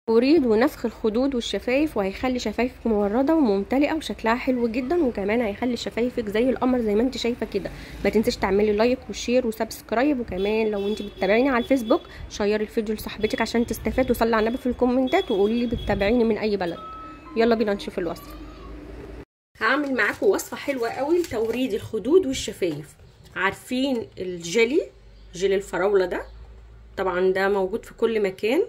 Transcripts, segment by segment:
توريد ونفخ الخدود والشفايف وهيخلي شفايفك مورده وممتلئه وشكلها حلو جدا وكمان هيخلي شفايفك زي القمر زي ما انت شايفه كده ما تنسيش تعملي لايك وشير وسبسكرايب وكمان لو انت بتتابعيني على الفيسبوك شيري الفيديو لصاحبتك عشان تستفاد وصلي على النبي في الكومنتات وقولي لي بتتابعيني من اي بلد يلا بينا نشوف الوصفه هعمل معاكم وصفه حلوه قوي لتوريد الخدود والشفايف عارفين الجيلي جيلي الفراوله ده طبعا ده موجود في كل مكان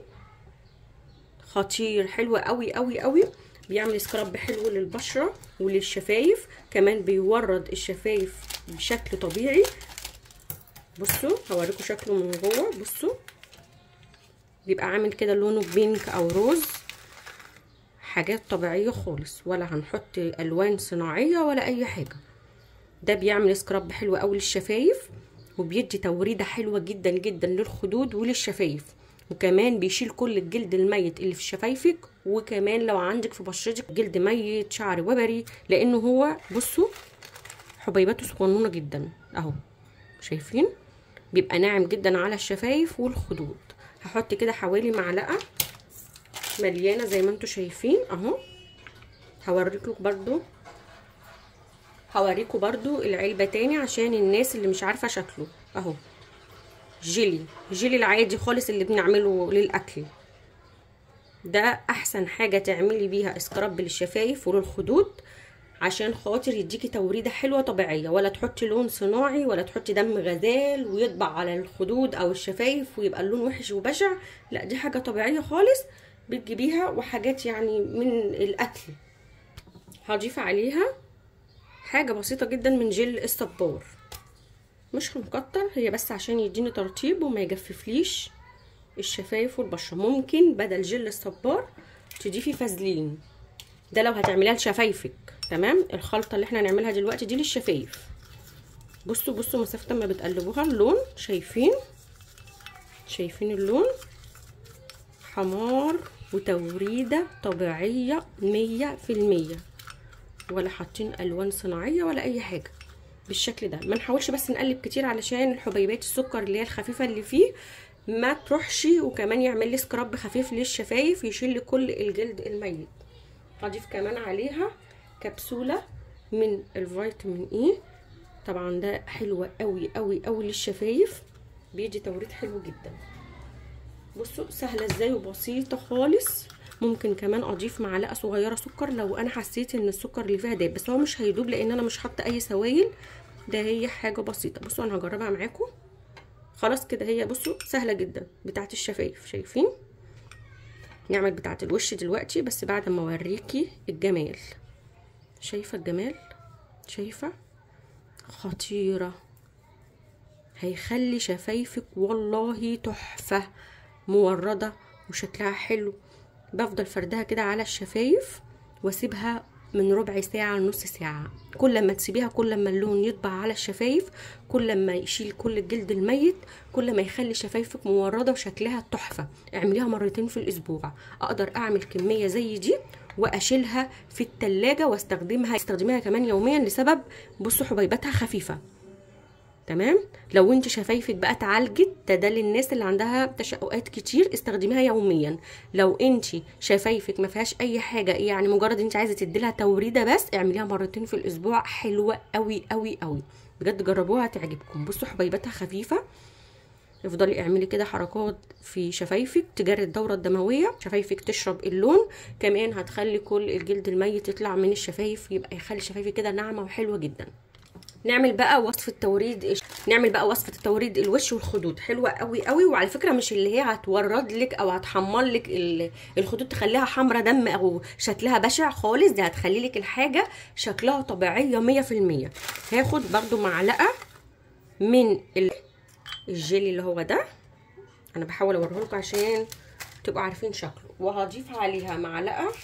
خطير حلو قوي قوي قوي بيعمل سكراب حلو للبشره وللشفايف كمان بيورد الشفايف بشكل طبيعي بصوا هوريكم شكله من جوه بصوا بيبقى عامل كده لونه بينك او روز حاجات طبيعيه خالص ولا هنحط الوان صناعيه ولا اي حاجه ده بيعمل سكراب حلو قوي للشفايف وبيدي توريده حلوه جدا جدا للخدود وللشفايف وكمان بيشيل كل الجلد الميت اللي في شفايفك وكمان لو عندك في بشرتك جلد ميت شعر وبري لانه هو بصوا حبيباته صغنونه جدا اهو شايفين بيبقى ناعم جدا على الشفايف والخدود هحط كده حوالي معلقه مليانه زي ما انتم شايفين اهو هوريكم برضو هوريكم برضو العلبه تاني عشان الناس اللي مش عارفه شكله اهو جيلي جيلي العادي خالص اللي بنعمله للاكل ده احسن حاجه تعملي بيها اسكراب للشفايف وللخدود عشان خاطر يديكي توريده حلوه طبيعيه ولا تحطي لون صناعي ولا تحطي دم غزال ويطبع على الخدود او الشفايف ويبقى اللون وحش وبشع لا دي حاجه طبيعيه خالص بتجيبيها وحاجات يعني من الاكل هضيف عليها حاجه بسيطه جدا من جل الصبار مش هنكتر هي بس عشان يديني ترطيب وما يجففليش الشفايف والبشره ممكن بدل جل الصبار تضيفي فازلين ده لو هتعمليها لشفايفك تمام الخلطه اللي احنا هنعملها دلوقتي دي للشفايف بصوا بصوا مسافه ما بتقلبوها اللون شايفين شايفين اللون حمار وتوريده طبيعيه مية في المية ولا حاطين الوان صناعيه ولا اي حاجه بالشكل ده ما نحاولش بس نقلب كتير علشان الحبيبات السكر اللي هي الخفيفه اللي فيه ما تروحش وكمان يعمل لي سكراب خفيف للشفايف يشيل لي كل الجلد الميت هضيف كمان عليها كبسوله من الفيتامين اي طبعا ده حلوه قوي قوي قوي للشفايف بيدي توريد حلو جدا بصوا سهله ازاي وبسيطه خالص ممكن كمان اضيف معلقه صغيره سكر لو انا حسيت ان السكر اللي فيها داب بس هو مش هيدوب لان انا مش حاطه اي سوائل ده هي حاجه بسيطه بصوا انا هجربها معاكم خلاص كده هي بصوا سهله جدا بتاعه الشفايف شايفين نعمل بتاعه الوش دلوقتي بس بعد ما اوريكي الجمال شايفه الجمال شايفه خطيره هيخلي شفايفك والله تحفه مورده وشكلها حلو بفضل فردها كده على الشفايف واسيبها من ربع ساعة لنص ساعة كل ما تسيبيها كل ما اللون يطبع على الشفايف كل ما يشيل كل الجلد الميت كل ما يخلي شفايفك موردة وشكلها تحفة اعمليها مرتين في الاسبوع اقدر اعمل كمية زي دي واشيلها في التلاجة واستخدمها استخدميها كمان يوميا لسبب بصوا حبيباتها خفيفة تمام لو انت شفايفك بقى اتعالجت ده ده للناس اللي عندها تشققات كتير استخدميها يوميا لو انت شفايفك ما فيهاش اي حاجه يعني مجرد انت عايزه تديلها توريده بس اعمليها مرتين في الاسبوع حلوه قوي قوي قوي بجد جربوها هتعجبكم بصوا حبيباتها خفيفه افضلي اعملي كده حركات في شفايفك تجري الدوره الدمويه شفايفك تشرب اللون كمان هتخلي كل الجلد الميت يطلع من الشفايف يبقى يخلي شفايفك كده ناعمه وحلوه جدا نعمل بقى وصفه توريد نعمل بقى وصفه التوريد الوش والخدود حلوه قوي قوي وعلى فكره مش اللي هي هتورد لك او هتحمر لك الخدود تخليها حمرا دم او شكلها بشع خالص دي هتخلي لك الحاجه شكلها طبيعيه 100% هاخد برده معلقه من الجيلي اللي هو ده انا بحاول اوريه لكم عشان تبقوا عارفين شكله وهضيف عليها معلقه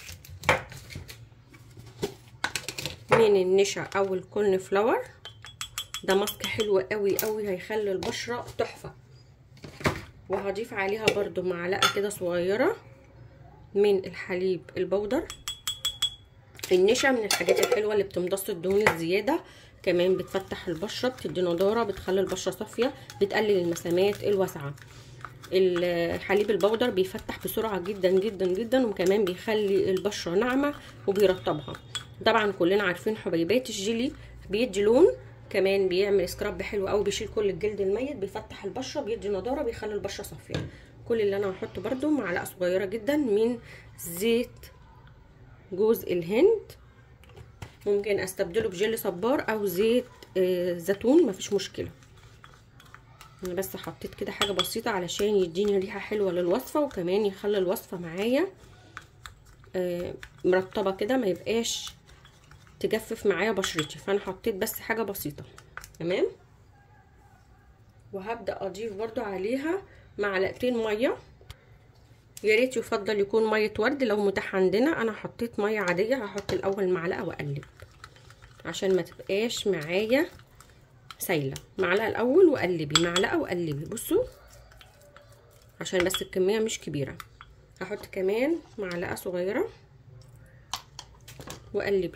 من النشا او الكورن فلاور ده ماسك حلو قوي قوي هيخلي البشره تحفه وهضيف عليها برده معلقه كده صغيره من الحليب البودر النشا من الحاجات الحلوه اللي بتمتص الدهون الزياده كمان بتفتح البشره بتدي نضاره بتخلي البشره صافيه بتقلل المسامات الواسعه الحليب البودر بيفتح بسرعه جدا جدا جدا وكمان بيخلي البشره ناعمه وبيرطبها طبعا كلنا عارفين حبيبات الجيلي بيدي لون كمان بيعمل سكراب حلو قوي بيشيل كل الجلد الميت بيفتح البشره بيدي نضاره بيخلي البشره صافيه كل اللي انا هحطه برده معلقه صغيره جدا من زيت جوز الهند ممكن استبدله بجل صبار او زيت آه زيتون مفيش مشكله انا بس حطيت كده حاجه بسيطه علشان يديني ريحه حلوه للوصفه وكمان يخلي الوصفه معايا آه مرطبه كده ما يبقاش تجفف معايا بشرتي فانا حطيت بس حاجه بسيطه تمام وهبدا اضيف برضو عليها معلقتين ميه يا ريت يفضل يكون ميه ورد لو متاح عندنا انا حطيت ميه عاديه هحط الاول معلقه واقلب عشان ما تبقاش معايا سايله معلقه الاول وقلبي معلقه وقلبي بصوا عشان بس الكميه مش كبيره هحط كمان معلقه صغيره وقلبي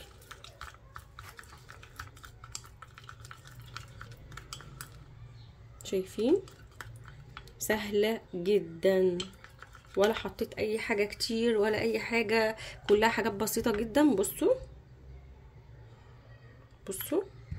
شايفين سهله جدا ولا حطيت اي حاجه كتير ولا اي حاجه كلها حاجات بسيطه جدا بصوا بصوا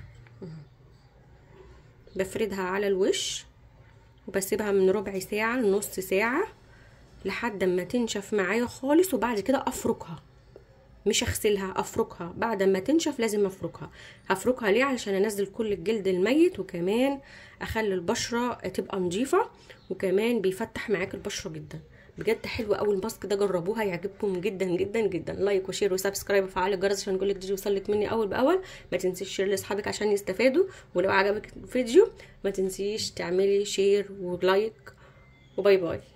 بفردها على الوش وبسيبها من ربع ساعه لنص ساعه لحد ما تنشف معايا خالص وبعد كده افركها مش اغسلها افركها بعد ما تنشف لازم افركها هفركها ليه علشان انزل كل الجلد الميت وكمان اخلي البشره تبقى نظيفه وكمان بيفتح معاك البشره جدا بجد حلو قوي الماسك ده جربوها يعجبكم جدا جدا جدا لايك وشير وسبسكرايب وفعل الجرس عشان يقولك جديد يوصلك مني اول باول ما تنسيش شير لاصحابك عشان يستفادوا ولو عجبك الفيديو ما تنسيش تعملي شير ولايك وباي باي